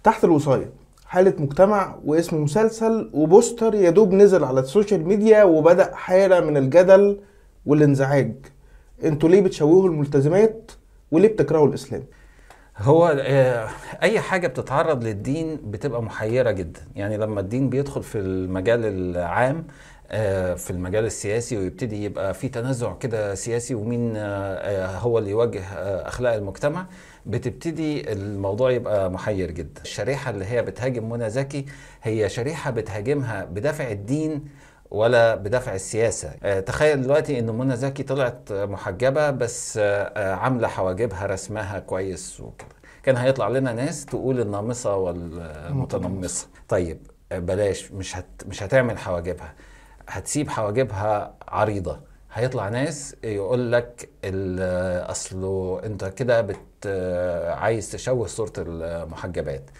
تحت الوصاية حالة مجتمع واسم مسلسل وبوستر يدوب نزل على السوشيال ميديا وبدأ حالة من الجدل والانزعاج انتوا ليه بتشوهوا الملتزمات وليه بتكرهوا الإسلام؟ هو آه، اي حاجه بتتعرض للدين بتبقى محيره جدا يعني لما الدين بيدخل في المجال العام آه، في المجال السياسي ويبتدي يبقى في تنازع كده سياسي ومين آه، آه، هو اللي يوجه آه، اخلاق المجتمع بتبتدي الموضوع يبقى محير جدا الشريحه اللي هي بتهاجم منى زكي هي شريحه بتهاجمها بدافع الدين ولا بدافع السياسة آه، تخيل دلوقتي ان منى زكي طلعت محجبة بس آه، آه، عاملة حواجبها رسمها كويس وكده كان هيطلع لنا ناس تقول النامصة والمتنمصة طيب آه، بلاش مش هت مش هتعمل حواجبها هتسيب حواجبها عريضة هيطلع ناس يقول لك ال- اصله انت كده بت عايز تشوه صورة المحجبات